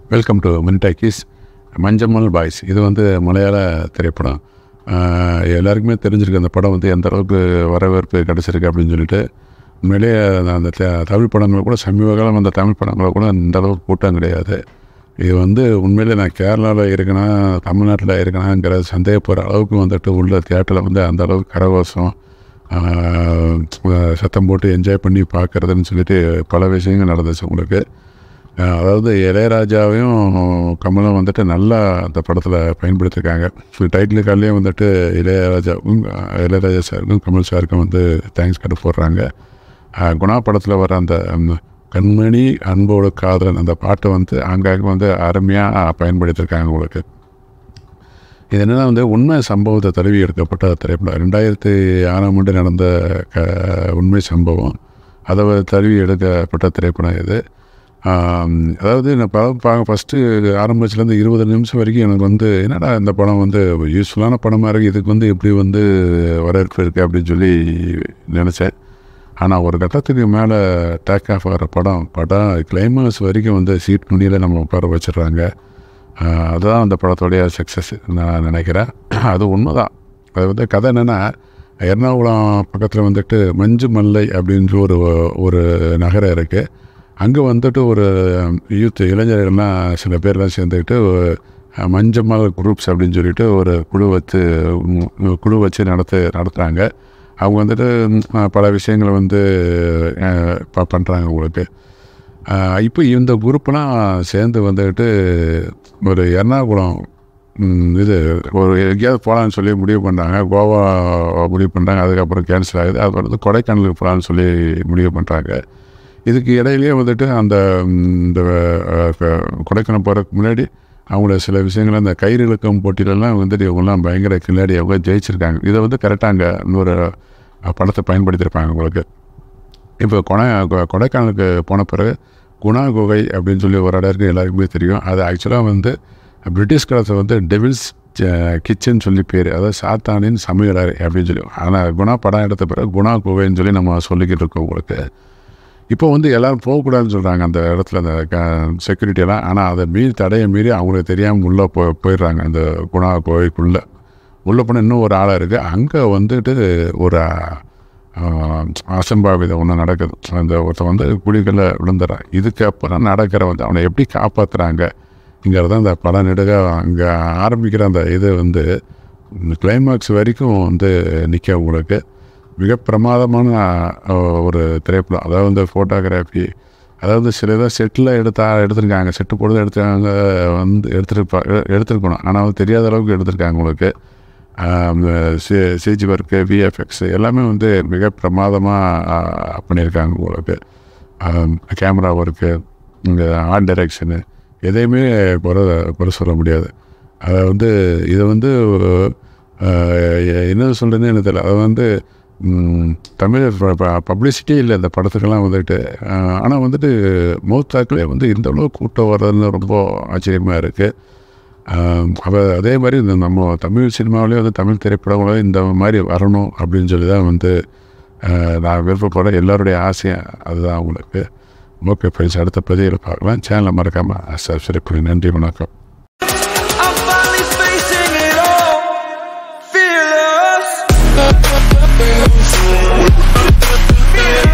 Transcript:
Welcome to மின்டாக்கிஸ் Manjummel boys இது வந்து மலையாள திரைப்படம் ஆஹ் எல்லாருக்குமே தெரிஞ்சிருக்கு அந்த படம் வந்து எந்த அளவுக்கு வரவேற்பு கிடச்சிருக்கு அப்படின்னு சொல்லிட்டு உண்மையிலேயே அந்த த- தமிழ் படங்கள் கூட சமீப காலம் அந்த தமிழ் படங்களை கூட இந்த அளவுக்கு கூட்டம் கிடையாது இது வந்து உண்மையிலே நான் கேரளாவில் இருக்கேனா தமிழ்நாட்டில் இருக்கேனாங்கிற சந்தேகப்படுற அளவுக்கு வந்துட்டு உள்ள தியேட்டரில் வந்து அந்த அளவுக்கு கரகோஷம் ஆஹ் சத்தம் போட்டு என்ஜாய் பண்ணி பார்க்குறதுன்னு சொல்லிட்டு பல விஷயங்கள் நடந்துச்சு உங்களுக்கு ஆஹ் அதாவது இளையராஜாவையும் கமலும் வந்துட்டு நல்லா அந்த படத்தில் பயன்படுத்தியிருக்காங்க டைட்டில் கார்ட்லேயே வந்துட்டு இளையராஜாவும் ஆஹ் இளையராஜா சாருக்கும் கமல் சாருக்கும் வந்து தேங்க்ஸ் கார்டு போடுறாங்க ஆஹ் குணா படத்தில் வர அந்த ம், கண்மணி அன்போடு காதலன் அந்த பாட்டை வந்து ஆங்காங்க வந்து அருமையாக பயன்படுத்தியிருக்காங்க உங்களுக்கு இது என்னன்னா வந்து உண்மை சம்பவத்தை தழுவி எடுக்கப்பட்ட திரைப்படம் ரெண்டாயிரத்தி ஆறாம் ஆண்டு நடந்த க உண்மை சம்பவம் அதை வ- தழுவி எடுக்கப்பட்ட திரைப்படம் இது ஆம், அதாவது நான் படம் பார்க்க ஃபஸ்ட்டு ஆரம்பிச்சுலேருந்து இருபது நிமிஷம் வரைக்கும் எனக்கு வந்து என்னடா இந்த படம் வந்து யூஸ்ஃபுல்லான படமாக இருக்குது இதுக்கு வந்து எப்படி வந்து வரவேற்பு இருக்குது அப்படின்னு சொல்லி நினச்சேன் ஆனால் ஒரு கட்டத்துக்கு மேலே டேக் ஆஃப் ஆகிற படம் படம் கிளைமேக்ஸ் வரைக்கும் வந்து சீட் நுனியில் நம்ம உட்கார வச்சிடுறாங்க ஆஹ் அதுதான் அந்த படத்தோடைய சக்ஸஸ் நான் நினைக்கிறேன் அது உண்மைதான் அது வந்து கதை என்னென்னா எர்ணாகுளம் பக்கத்தில் வந்துட்டு மஞ்சு மல்லை அப்படின்ற ஒரு ஒரு நகரம் இருக்குது அங்கே வந்துட்டு ஒரு யூத் இளைஞர்கள்லாம் சில பேர்லாம் சேர்ந்துக்கிட்டு அஹ், மஞ்சமல் குரூப்ஸ் அப்படின்னு சொல்லிட்டு ஒரு குழு வச்சு உம், குழு வச்சு நடத்து நடத்துகிறாங்க அவங்க வந்துட்டு உம், பல விஷயங்களை வந்து பண்ணுறாங்க உங்களுக்கு ஆஹ் இப்போ இந்த குரூப்லாம் சேர்ந்து வந்துட்டு ஒரு எர்ணாகுளம் ம், இது ஒரு எங்கேயாவது போகலான்னு சொல்லி முடிவு பண்ணுறாங்க கோவா முடிவு பண்ணுறாங்க அதுக்கப்புறம் கேன்சல் ஆகுது அது வந்து கொடைக்கானலுக்கு போகலான்னு சொல்லி முடிவு பண்ணுறாங்க இதுக்கு இடையிலேயே வந்துட்டு அந்த ம், இந்த அஹ், க- கொடைக்கானல் போகிறதுக்கு முன்னாடி அவங்கள சில விஷயங்கள் அந்த கயிறு இழுக்கும் போட்டியிலலாம் வந்துட்டு இவங்கெல்லாம் பயங்கர கில்லாடி அவங்க ஜெயிச்சிருக்காங்க இதை வந்து கரெக்டாக அங்கே இன்னொரு அஹ், படத்தை பயன்படுத்தியிருப்பாங்க உங்களுக்கு இப்போ கொடை கொ- கொடைக்கானலுக்கு போன பிறகு குணா குகை அப்படின்னு சொல்லி ஒரு இடம் இருக்குது எல்லாருக்குமே தெரியும் அது ஆக்சுவலாக வந்து பிரிட்டிஷ் காலத்தில் வந்து டெவில்ஸ் கிச்சன் சொல்லி பேர் அதாவது சாத்தானின் சமையலறை அப்படின்னு சொல்லி ஆனால் குணா படம் எடுத்த பிறகு குணா குகைன்னு சொல்லி நம்ம சொல்லிக்கிட்டு இருக்கோம் உங்களுக்கு இப்போ வந்து எல்லோரும் போகக்கூடாதுன்னு சொல்கிறாங்க அந்த இடத்துல அந்த க செக்யூரிட்டியெல்லாம் ஆனால் அதை மீறி தடையை மீறி அவங்களுக்கு தெரியாமல் உள்ளே போ போயிடுறாங்க அந்த குணா கோவைக்குள்ளே உள்ளே போனால் இன்னும் ஒரு ஆளாக இருக்குது அங்கே வந்துட்டு ஒரு ஆஹ், அசம்பாவிதம் ஒன்று நடக்குது அந்த ஒருத்தன் வந்து குழிகளில் விழுந்துறான் இதுக்கப்புறம் நடக்கிற வந்து அவனை எப்படி காப்பாற்றுறாங்கங்கிறத அந்த படம் நெடுக அங்கே ஆரம்பிக்கிற அந்த இது வந்து கிளைமாக்ஸ் வரைக்கும் வந்து நிற்க உங்களுக்கு மிக பிரமாதமான ஆஹ், ஒரு திரைப்படம் அதாவது வந்து ஃபோட்டோகிராஃபி அதாவது சில இதை செட்டில் எடுத்தா எடுத்திருக்காங்க செட்டு பொழுது எடுத்தாங்க வந்து எடுத்துருப்பா எ- எடுத்திருக்கணும் ஆனால் வந்து தெரியாத அளவுக்கு எடுத்திருக்காங்க உங்களுக்கு சிஜி ஒர்க்கு விஎஃப்எக்ஸ் எல்லாமே வந்து மிக பிரமாதமாக பண்ணியிருக்காங்க உங்களுக்கு கேமரா ஒர்க்கு இங்கே ஆர்ட் டைரக்ஷனு எதையுமே குறை குறை சொல்ல முடியாது அதை வந்து இதை வந்து ஆஹ், என்ன சொல்கிறதுன்னு எனக்கு தெரியல அது வந்து ம், தமிழ் பப்ளிசிட்டியே இல்லை இந்த படத்துக்கெல்லாம் வந்துட்டு ஆனால் வந்துட்டு மௌத்தாக்களே வந்து இந்த அளவு கூட்டம் வர்றதுன்னு ரொம்ப ஆச்சரியமாக இருக்குது அப்போ அதே மாதிரி இந்த நம்ம தமிழ் சினிமாவிலே வந்து தமிழ் திரைப்படங்களும் இந்த மாதிரி வரணும் அப்படின்னு சொல்லி தான் வந்து ஆஹ், நான் விருப்பப்பட எல்லாருடைய ஆசையும் அதுதான் உங்களுக்கு ஓகே ஃப்ரெண்ட்ஸ் அடுத்த பதிவில் பார்க்கலாம் சேனலை மறக்காமல் சப்ஸ்கிரைப் பண்ணி நன்றி வணக்கம் I'm finally facing it all. Fearless. Fearless.